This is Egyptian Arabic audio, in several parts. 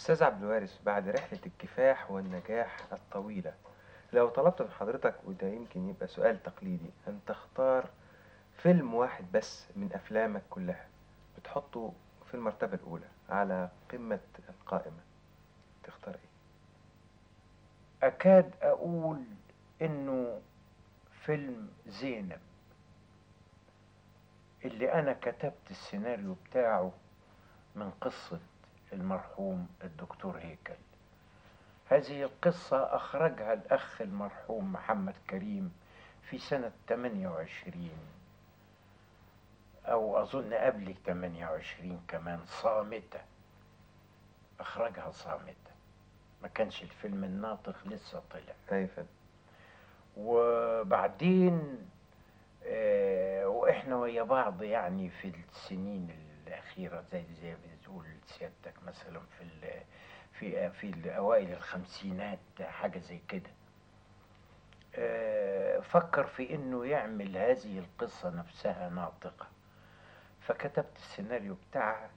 أستاذ عبد الوارث بعد رحلة الكفاح والنجاح الطويلة لو طلبت من حضرتك وده يمكن يبقى سؤال تقليدي أن تختار فيلم واحد بس من أفلامك كلها بتحطه في المرتبة الأولى على قمة القائمة تختار إيه؟ أكاد أقول إنه فيلم زينب اللي أنا كتبت السيناريو بتاعه من قصة المرحوم الدكتور هيكل هذه القصة أخرجها الأخ المرحوم محمد كريم في سنة 28 أو أظن قبل 28 كمان صامتة أخرجها صامتة ما كانش الفيلم الناطق لسه طلع أي فيلم وبعدين آه، واحنا ويا بعض يعني في السنين الاخيره زي زي ما بتقول سيادتك مثلا في ال في في اوائل الخمسينات حاجه زي كده آه، فكر في انه يعمل هذه القصه نفسها ناطقه فكتبت السيناريو بتاعها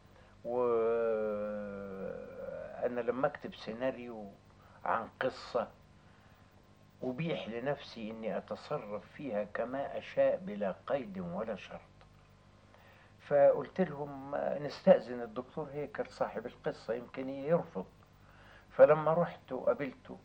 وانا لما اكتب سيناريو عن قصه أبيح لنفسي إني أتصرف فيها كما أشاء بلا قيد ولا شرط فقلت لهم نستأذن الدكتور هيكل صاحب القصة يمكن يرفض فلما رحت وقابلته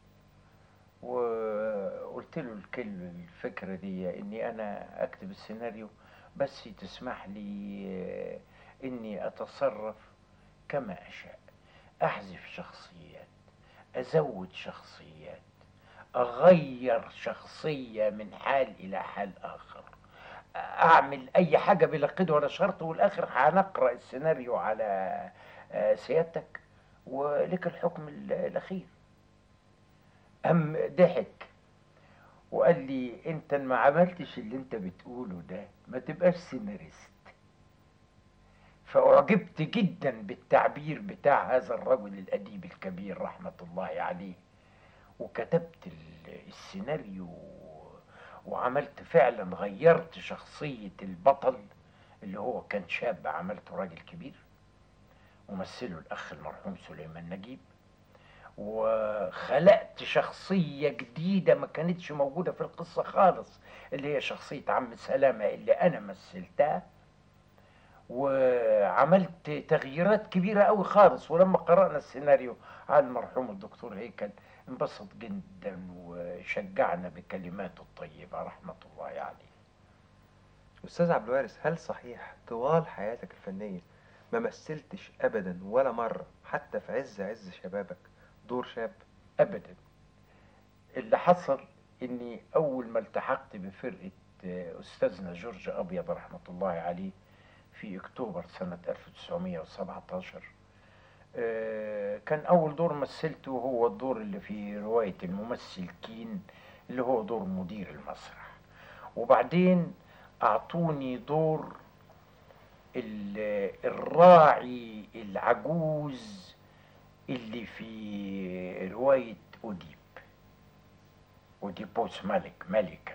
وقلت له الكل الفكرة دي إني أنا أكتب السيناريو بس تسمح لي إني أتصرف كما أشاء أحذف شخصيات أزود شخصيات أغير شخصية من حال إلى حال آخر أعمل أي حاجة بلا قيد ولا شرط والآخر هنقرأ السيناريو على آه، سيادتك ولك الحكم ال- الأخير أم ضحك وقال لي أنت ما عملتش اللي أنت بتقوله ده ما تبقاش سيناريست فأعجبت جدا بالتعبير بتاع هذا الرجل الأديب الكبير رحمة الله عليه وكتبت ال- السيناريو وعملت فعلا غيرت شخصية البطل اللي هو كان شاب عملته راجل كبير ومثله الأخ المرحوم سليمان نجيب وخلقت شخصية جديدة ما كانتش موجودة في القصة خالص اللي هي شخصية عم سلامة اللي أنا مثلتها وعملت تغييرات كبيرة قوي خالص ولما قرأنا السيناريو على المرحوم الدكتور هيكل انبسط جدا وشجعنا بكلماته الطيبة رحمة الله عليه أستاذ عبد الوارث هل صحيح طوال حياتك الفنية ما مثلتش أبدا ولا مرة حتى في عز عز شبابك دور شاب؟ أبدا اللي حصل إني أول ما التحقت بفرقة آه، أستاذنا جورج أبيض رحمة الله عليه في أكتوبر سنة 1917 آه، كان أول دور مثلته هو الدور اللي في رواية الممثل كين اللي هو دور مدير المسرح وبعدين أعطوني دور ال- الراعي العجوز اللي في رواية أوديب أوديبوس ملك ملكا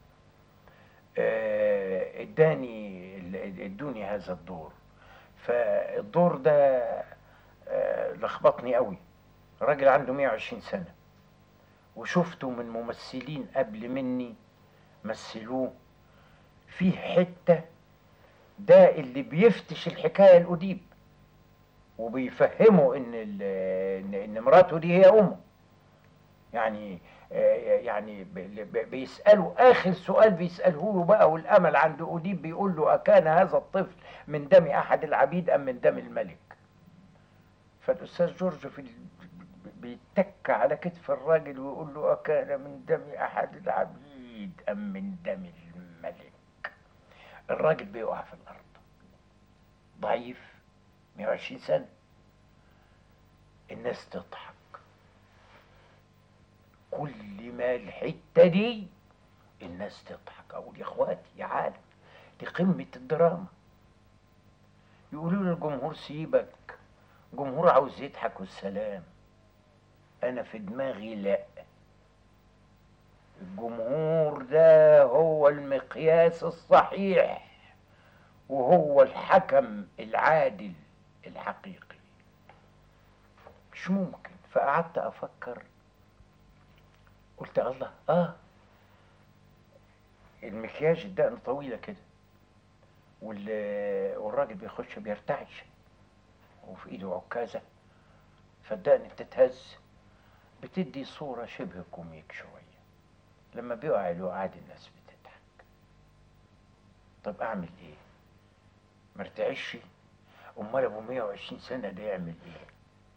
آه، اداني ال- ادوني هذا الدور فالدور ده آه، لخبطني قوي راجل عنده 120 سنة وشفته من ممثلين قبل مني مثلوه فيه حتة ده اللي بيفتش الحكاية الأديب وبيفهمه ان ال- ان إن مراته دي هي امه يعني آه، يعني ب- ب- بيسأله آخر سؤال بيسأله له بقى والأمل عند أوديب بيقول له أكان هذا الطفل من دم أحد العبيد أم من دم الملك فالأستاذ جورج في ال- بيتك على كتف الراجل ويقول له أكان من دم أحد العبيد أم من دم الملك الراجل بيقع في الأرض ضعيف 120 سنة الناس تضحك كل ما الحتة دي الناس تضحك أقول يا إخواتي يا عالم دي قمة الدراما يقولوا للجمهور سيبك جمهور عاوز يضحك والسلام أنا في دماغي لأ الجمهور ده هو المقياس الصحيح وهو الحكم العادل الحقيقي مش ممكن فقعدت افكر قلت الله اه المكياج الدقن طويله كده وال- والراجل بيخش بيرتعش وفي ايده عكازه فالدقن بتتهز بتدي صوره شبه كوميك شويه لما بيقع الوقعات الناس بتضحك طب اعمل ايه مرتعش امال ابو 120 سنه ده يعمل ايه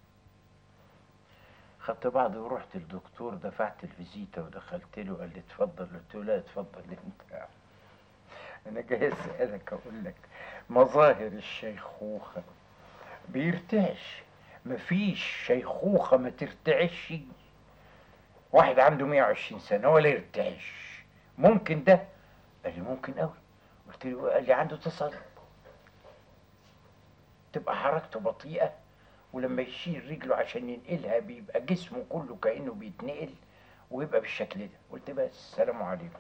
خدت بعضي ورحت للدكتور دفعت الفيزيتا ودخلت له قال لي اتفضل قلت له لا اتفضل انت انا جاي اسالك اقول لك مظاهر الشيخوخه بيرتعش مفيش شيخوخه ما ترتعش واحد عنده 120 سنه ولا يرتعش ممكن ده قال لي ممكن قوي قلت له قال لي عنده تصل تبقى حركته بطيئه ولما يشيل رجله عشان ينقلها بيبقى جسمه كله كانه بيتنقل ويبقى بالشكل ده قلت بس السلام عليكم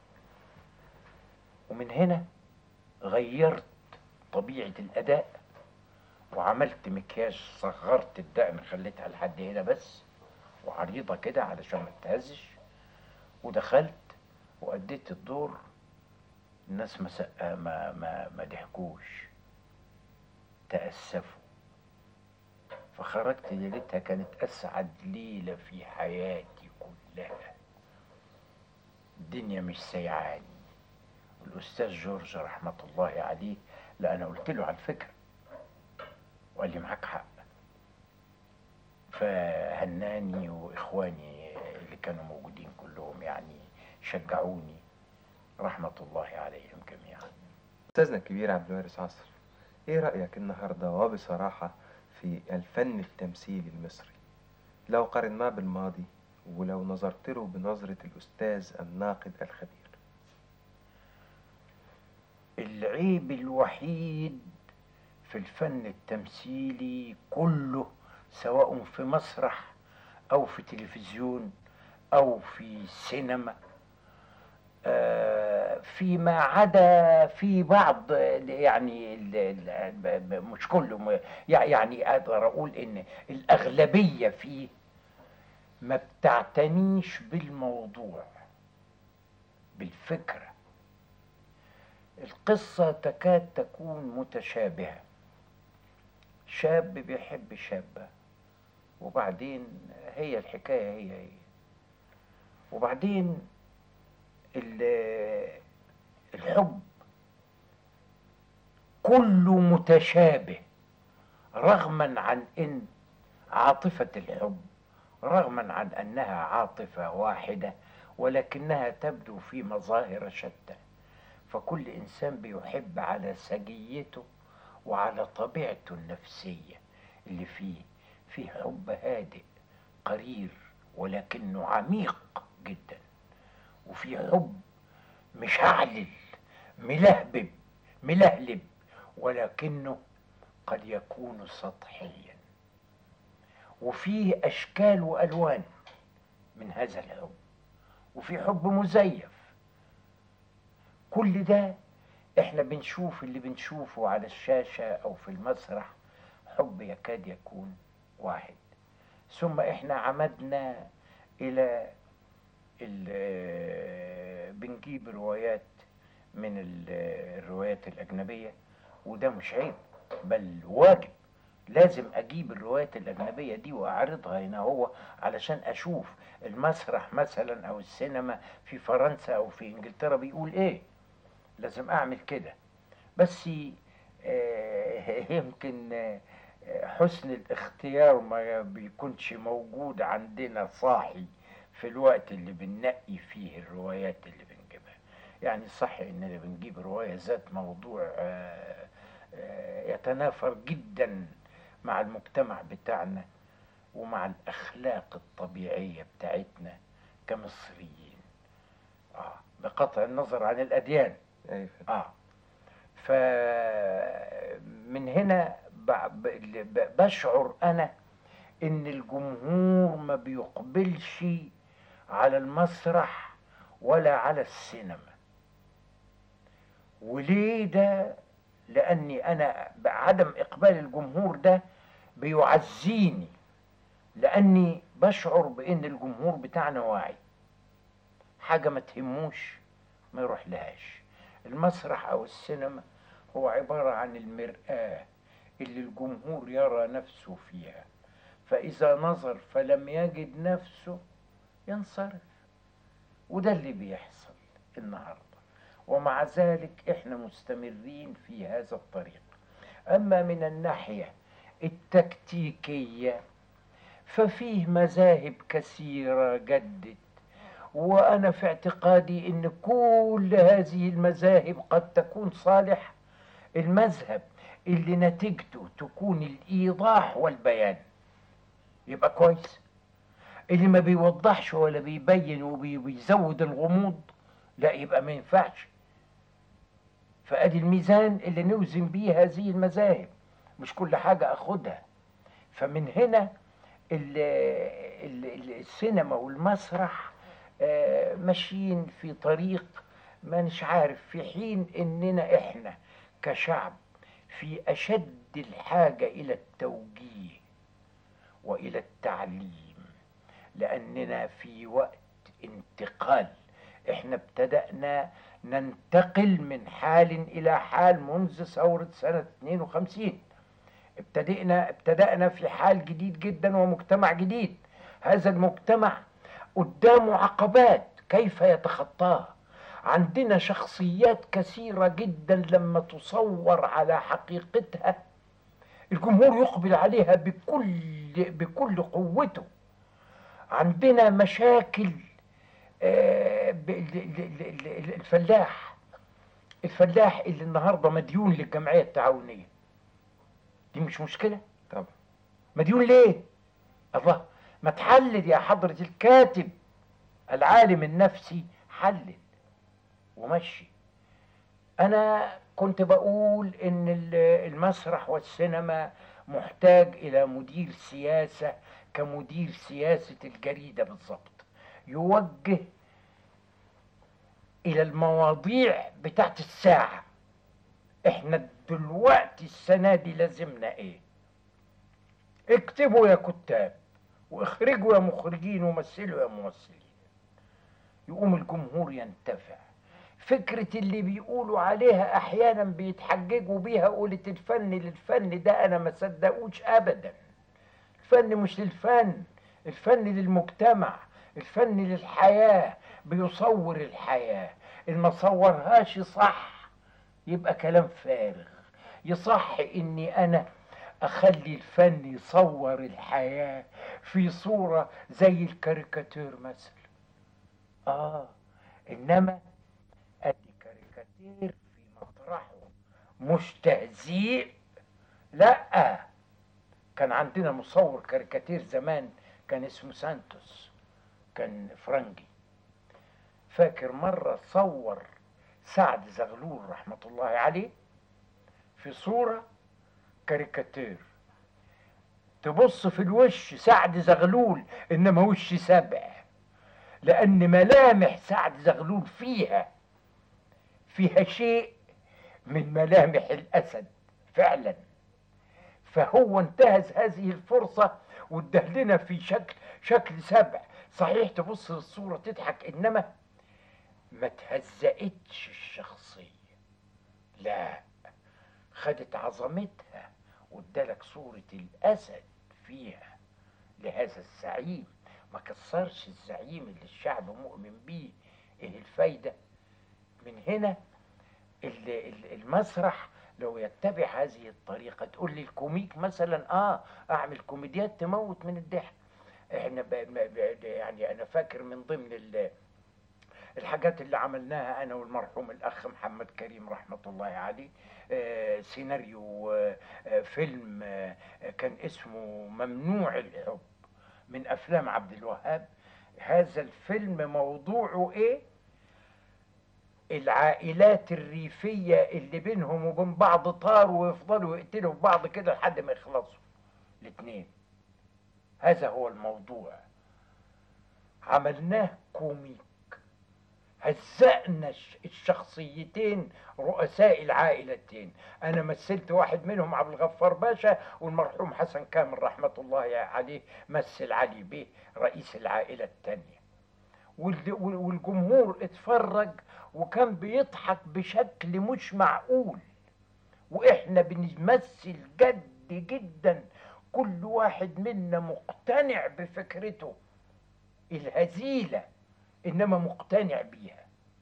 ومن هنا غيرت طبيعه الاداء وعملت مكياج صغرت الدقن خليتها لحد هنا بس وعريضه كده علشان ما تهزش ودخلت واديت الدور الناس ما سق- ما ما, ما ضحكوش تأسفوا فخرجت ليلتها كانت أسعد ليلة في حياتي كلها الدنيا مش سيعاني الأستاذ جورج رحمة الله عليه لا أنا قلت له على الفكرة وقال لي معاك حق فهناني وإخواني اللي كانوا موجودين كلهم يعني شجعوني رحمة الله عليهم جميعا أستاذنا الكبير عبد الوارث عصر إيه رأيك النهاردة وبصراحة في الفن التمثيلي المصري لو قارناه بالماضي ولو نظرت له بنظرة الأستاذ الناقد الخبير العيب الوحيد في الفن التمثيلي كله سواء في مسرح او في تلفزيون او في سينما آه، فيما عدا في بعض يعني ال- ال- ب- ب- مش كله م- يع- يعني اقدر اقول ان الاغلبيه فيه ما بتعتنيش بالموضوع بالفكره القصة تكاد تكون متشابهة شاب بيحب شابة وبعدين هي الحكاية هي هي وبعدين ال- الحب كله متشابه رغما عن ان عاطفة الحب رغما عن انها عاطفة واحدة ولكنها تبدو في مظاهر شتى فكل انسان بيحب على سجيته وعلى طبيعته النفسيه اللي فيه في حب هادئ قرير ولكنه عميق جدا وفي حب مشعلل ملهبب ملهلب ولكنه قد يكون سطحيا وفيه اشكال والوان من هذا الحب وفي حب مزيف كل ده احنا بنشوف اللي بنشوفه على الشاشة او في المسرح حب يكاد يكون واحد ثم احنا عمدنا الى ال- بنجيب روايات من ال- الروايات الاجنبية وده مش عيب بل واجب لازم اجيب الروايات الاجنبية دي واعرضها هنا هو علشان اشوف المسرح مثلا او السينما في فرنسا او في انجلترا بيقول ايه لازم اعمل كده بس آه، يمكن آه، حسن الاختيار ما بيكونش موجود عندنا صاحي في الوقت اللي بننقي فيه الروايات اللي بنجيبها يعني صح اننا بنجيب رواية ذات موضوع آه، آه، يتنافر جدا مع المجتمع بتاعنا ومع الاخلاق الطبيعية بتاعتنا كمصريين اه بقطع النظر عن الاديان أيوة اه فمن هنا ب- ب- ب- بشعر انا ان الجمهور ما بيقبلش على المسرح ولا على السينما وليه ده لاني انا بعدم اقبال الجمهور ده بيعزيني لاني بشعر بان الجمهور بتاعنا واعي حاجه ما تهموش ما يروح لهاش المسرح او السينما هو عباره عن المراه اللي الجمهور يرى نفسه فيها فاذا نظر فلم يجد نفسه ينصرف وده اللي بيحصل النهارده ومع ذلك احنا مستمرين في هذا الطريق اما من الناحيه التكتيكيه ففيه مذاهب كثيره جدت وانا في اعتقادي ان كل هذه المذاهب قد تكون صالح المذهب اللي نتيجته تكون الايضاح والبيان يبقى كويس اللي ما بيوضحش ولا بيبين وبيزود الغموض لا يبقى ما ينفعش فادي الميزان اللي نوزن بيه هذه المذاهب مش كل حاجه اخدها فمن هنا ال ال السينما والمسرح آه، ماشيين في طريق ما مش عارف في حين اننا احنا كشعب في اشد الحاجه الى التوجيه والى التعليم لاننا في وقت انتقال احنا ابتدأنا ننتقل من حال الى حال منذ ثورة سنة 52 ابتدأنا ابتدأنا في حال جديد جدا ومجتمع جديد هذا المجتمع قدامه عقبات كيف يتخطاها عندنا شخصيات كثيرة جدا لما تصور على حقيقتها الجمهور يقبل عليها بكل بكل قوته عندنا مشاكل آه، ب- ال- ال- ال- الفلاح الفلاح اللي النهارده مديون للجمعيه التعاونيه دي مش مشكله طبعا مديون ليه الله ما تحلل يا حضرة الكاتب العالم النفسي حلل ومشي انا كنت بقول ان ال- المسرح والسينما محتاج الى مدير سياسة كمدير سياسة الجريدة بالظبط يوجه الى المواضيع بتاعت الساعة احنا دلوقتي السنة دي لازمنا ايه اكتبوا يا كتاب واخرجوا يا مخرجين ومثلوا يا ممثلين يقوم الجمهور ينتفع فكرة اللي بيقولوا عليها احيانا بيتحججوا بيها قولة الفن للفن ده انا ما صدقوش ابدا الفن مش للفن الفن للمجتمع الفن للحياة بيصور الحياة اللي ما صورهاش صح يبقى كلام فارغ يصح اني انا اخلي الفن يصور الحياة في صورة زي الكاريكاتير مثلا اه انما ادي كاريكاتير في مطرحه مش تهزيء لا كان عندنا مصور كاريكاتير زمان كان اسمه سانتوس كان فرنجي فاكر مرة صور سعد زغلول رحمة الله عليه في صورة كاريكاتير تبص في الوش سعد زغلول انما وش سبع لان ملامح سعد زغلول فيها فيها شيء من ملامح الاسد فعلا فهو انتهز هذه الفرصة واداه لنا في شكل شكل سبع صحيح تبص للصورة تضحك انما ما تهزقتش الشخصية لا خدت عظمتها وادالك صورة الأسد فيها لهذا الزعيم ما كسرش الزعيم اللي الشعب مؤمن بيه ايه الفايدة من هنا ال- ال- المسرح لو يتبع هذه الطريقة تقول لي الكوميك مثلا اه اعمل كوميديات تموت من الضحك احنا ب... ب... يعني انا فاكر من ضمن ال... الحاجات اللي عملناها انا والمرحوم الاخ محمد كريم رحمه الله عليه آه، سيناريو آه، آه، فيلم آه، آه، كان اسمه ممنوع الحب من افلام عبد الوهاب هذا الفيلم موضوعه ايه العائلات الريفية اللي بينهم وبين بعض طار ويفضلوا يقتلوا في بعض كده لحد ما يخلصوا الاتنين هذا هو الموضوع عملناه كوميك هزقنا الش- الشخصيتين رؤساء العائلتين انا مثلت واحد منهم عبد الغفار باشا والمرحوم حسن كامل رحمه الله عليه مثل علي بيه رئيس العائله الثانيه والجمهور اتفرج وكان بيضحك بشكل مش معقول واحنا بنمثل جد جدا كل واحد منا مقتنع بفكرته الهزيله انما مقتنع بيها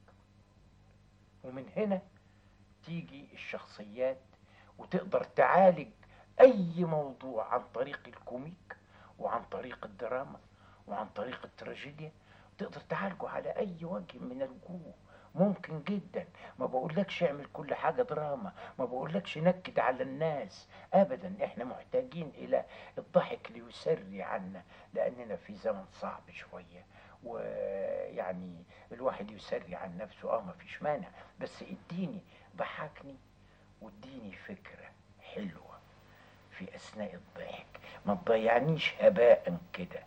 ومن هنا تيجي الشخصيات وتقدر تعالج اي موضوع عن طريق الكوميك وعن طريق الدراما وعن طريق التراجيديا تقدر تعالجه على اي وجه من الوجوه ممكن جدا ما بقولكش اعمل كل حاجة دراما ما بقولكش نكد على الناس ابدا احنا محتاجين الى الضحك ليسري عنا لاننا في زمن صعب شوية ويعني الواحد يسري عن نفسه اه ما فيش مانع بس اديني ضحكني واديني فكرة حلوة في اثناء الضحك ما تضيعنيش هباء كده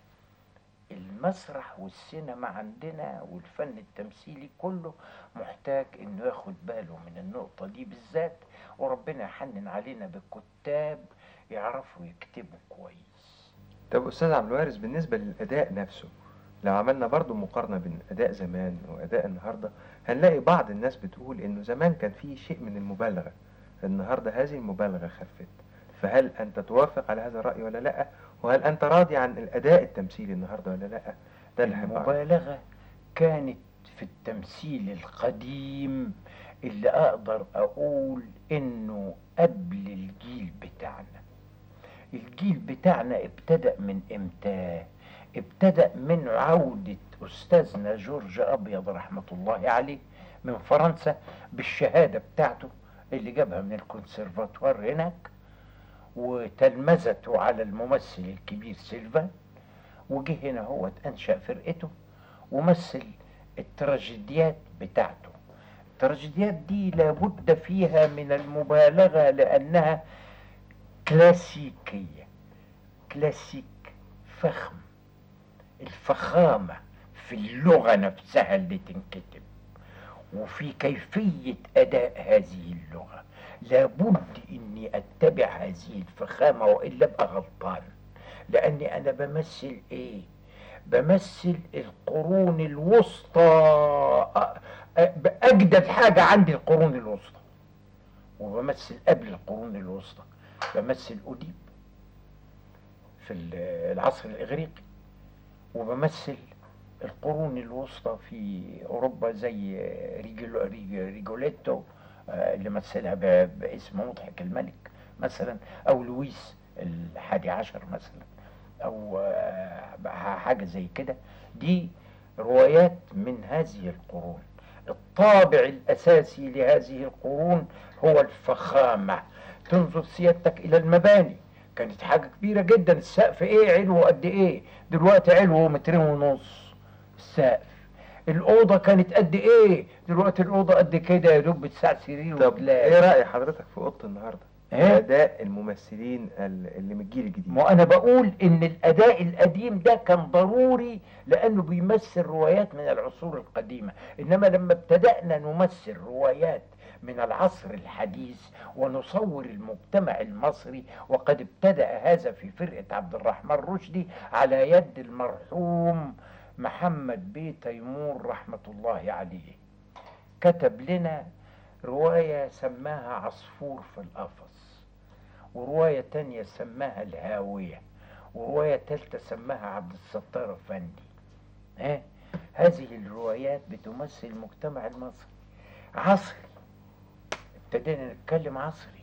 المسرح والسينما عندنا والفن التمثيلي كله محتاج انه ياخد باله من النقطة دي بالذات وربنا يحنن علينا بالكتاب يعرفوا يكتبوا كويس طب أستاذ عبد الوارث بالنسبة للأداء نفسه لو عملنا برضو مقارنة بين أداء زمان وأداء النهاردة هنلاقي بعض الناس بتقول إنه زمان كان فيه شيء من المبالغة النهاردة هذه المبالغة خفت فهل أنت توافق على هذا الرأي ولا لأ وهل أنت راضي عن الأداء التمثيلي النهاردة ولا لأ ده اللي هيبقى المبالغة كانت في التمثيل القديم اللي اقدر اقول انه قبل الجيل بتاعنا الجيل بتاعنا ابتدأ من امتى ابتدأ من عودة استاذنا جورج ابيض رحمة الله عليه من فرنسا بالشهادة بتاعته اللي جابها من الكونسرفاتوار هناك وتلمذته على الممثل الكبير سيلفان وجه هنا هو انشأ فرقته ومثل التراجيديات بتاعته التراجيديات دي لابد فيها من المبالغة لأنها كلاسيكية كلاسيك فخم الفخامة في اللغة نفسها اللي تنكتب وفي كيفية أداء هذه اللغة لابد إني أتبع هذه الفخامة وإلا أبقى غلطان لأني أنا بمثل إيه بمثل القرون الوسطى أ- أ- أجدد حاجة عندي القرون الوسطى وبمثل قبل القرون الوسطى بمثل أوديب في ال- العصر الإغريقي وبمثل القرون الوسطى في أوروبا زي ريجولو ريج- ريجوليتو آه، اللي مثلها ب- باسم مضحك الملك مثلا أو لويس الحادي عشر مثلا أو آه، حاجة زي كده دي روايات من هذه القرون الطابع الأساسي لهذه القرون هو الفخامة تنظر سيادتك إلى المباني كانت حاجة كبيرة جدا السقف إيه علو قد إيه دلوقتي علو مترين ونص السقف الأوضة كانت قد إيه دلوقتي الأوضة قد كده يا دوب بتسع سرير طب وتلاقي إيه رأي حضرتك في أوضة النهاردة إيه؟ أداء الممثلين ال- اللي من الجيل الجديد ما انا بقول ان الاداء القديم ده كان ضروري لانه بيمثل روايات من العصور القديمه انما لما ابتدانا نمثل روايات من العصر الحديث ونصور المجتمع المصري وقد ابتدا هذا في فرقه عبد الرحمن رشدي على يد المرحوم محمد بيه تيمور رحمه الله عليه كتب لنا روايه سماها عصفور في القفص ورواية تانية سماها الهاوية ورواية تالتة سماها عبد الستار أفندي ها هذه الروايات بتمثل المجتمع المصري عصري ابتدينا نتكلم عصري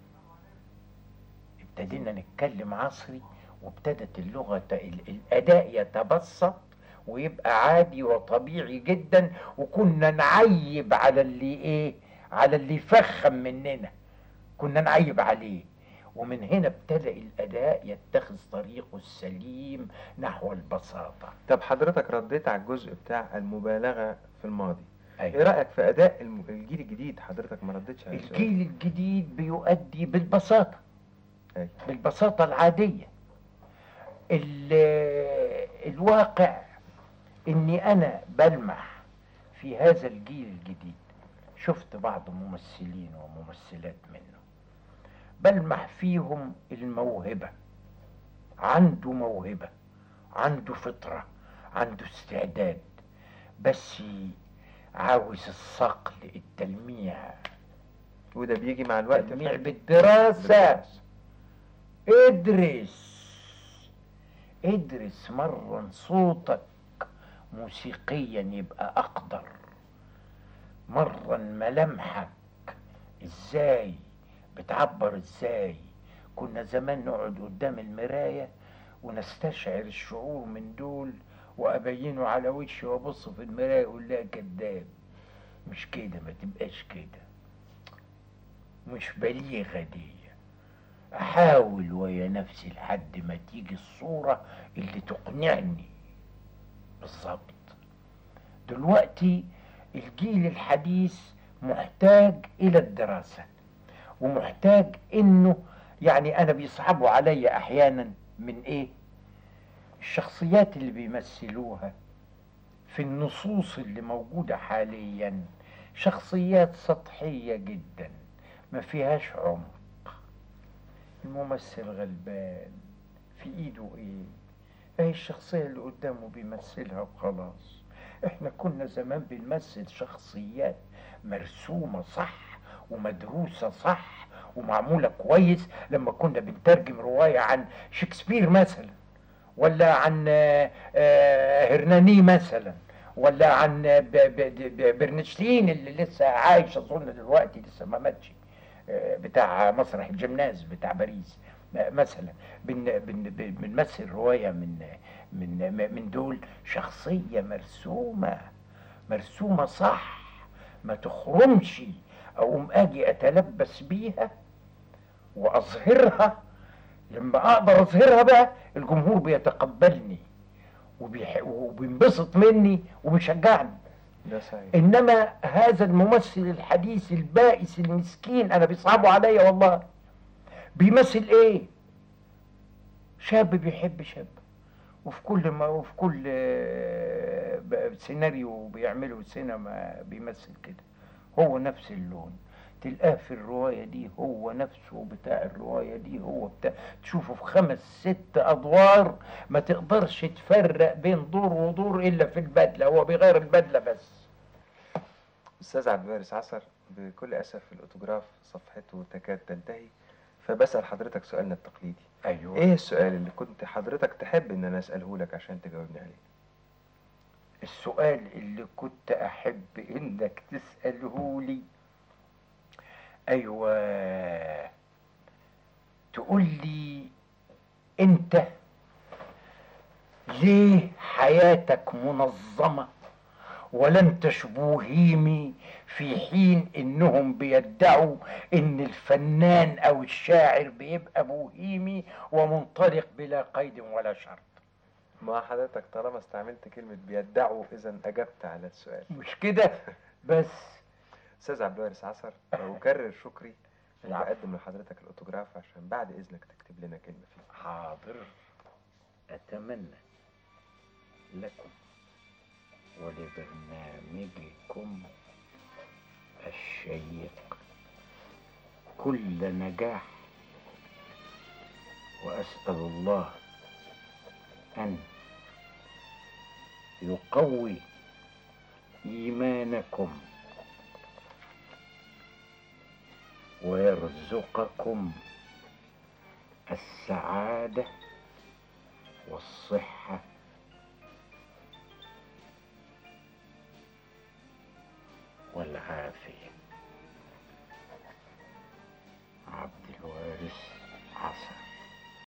ابتدينا نتكلم عصري وابتدت اللغة ت- ال- الأداء يتبسط ويبقى عادي وطبيعي جدا وكنا نعيب على اللي ايه على اللي يفخم مننا كنا نعيب عليه ومن هنا ابتدأ الأداء يتخذ طريقه السليم نحو البساطة طب حضرتك رديت على الجزء بتاع المبالغة في الماضي إيه أيوة. رأيك في أداء الم- الجيل الجديد حضرتك ما ردتش على السؤال الجيل الجديد بيؤدي بالبساطة أيوة. بالبساطة العادية ال- الواقع اني انا بلمح في هذا الجيل الجديد شفت بعض ممثلين وممثلات منه بلمح فيهم الموهبة عنده موهبة عنده فطرة عنده استعداد بس عاوز الصقل التلميع وده بيجي مع الوقت تلميع فعلا. بالدراسة ادرس ادرس مرن صوتك موسيقيا يبقى اقدر مرن ملامحك ازاي بتعبر ازاي كنا زمان نقعد قدام المراية ونستشعر الشعور من دول وابينه على وشي وابص في المراية اقول لها كذاب مش كده ما تبقاش كده مش بليغة دي احاول ويا نفسي لحد ما تيجي الصورة اللي تقنعني بالظبط دلوقتي الجيل الحديث محتاج الى الدراسة ومحتاج انه يعني انا بيصعبوا عليا احيانا من ايه الشخصيات اللي بيمثلوها في النصوص اللي موجودة حاليا شخصيات سطحية جدا ما فيهاش عمق الممثل غلبان في ايده ايه اهي الشخصية اللي قدامه بيمثلها وخلاص احنا كنا زمان بنمثل شخصيات مرسومة صح ومدروسة صح ومعمولة كويس لما كنا بنترجم رواية عن شكسبير مثلا ولا عن آه، آه، هرناني مثلا ولا عن ب- ب- ب- برنشتين اللي لسه عايش اظن دلوقتي لسه ما ماتش آه، بتاع مسرح الجمناز بتاع باريس آه، مثلا بن بن بن- بنمثل روايه من من من دول شخصيه مرسومه مرسومه صح ما تخرمش اقوم اجي اتلبس بيها واظهرها لما اقدر اظهرها بقى الجمهور بيتقبلني وبيح... وبينبسط مني وبيشجعني ده صحيح انما هذا الممثل الحديث البائس المسكين انا بيصعبوا عليا والله بيمثل ايه شاب بيحب شاب وفي كل ما وفي كل آه، ب- سيناريو بيعمله سينما بيمثل كده هو نفس اللون تلقاه في الرواية دي هو نفسه بتاع الرواية دي هو بتاع تشوفه في خمس ست أدوار ما تقدرش تفرق بين دور ودور إلا في البدلة هو بيغير البدلة بس استاذ عبد الوارث عصر بكل اسف الاوتوجراف صفحته تكاد تنتهي فبسال حضرتك سؤالنا التقليدي أيوه ايه السؤال اللي كنت حضرتك تحب ان انا اساله لك عشان تجاوبني عليه السؤال اللي كنت أحب إنك تسأله لي أيوة تقول لي أنت ليه حياتك منظمة ولا انت شبوهيمي في حين انهم بيدعوا ان الفنان او الشاعر بيبقى بوهيمي ومنطلق بلا قيد ولا شرط ما حضرتك طالما استعملت كلمه بيدعوا اذا اجبت على السؤال مش كده بس استاذ عبد الوارث عصر واكرر شكري ان العفو. بقدم لحضرتك الاوتوجراف عشان بعد اذنك تكتب لنا كلمه فيه حاضر أتمنى لكم ولبرنامجكم الشيق كل نجاح وأسأل الله أن يقوي إيمانكم ويرزقكم السعادة والصحة والعافية عبد الوارث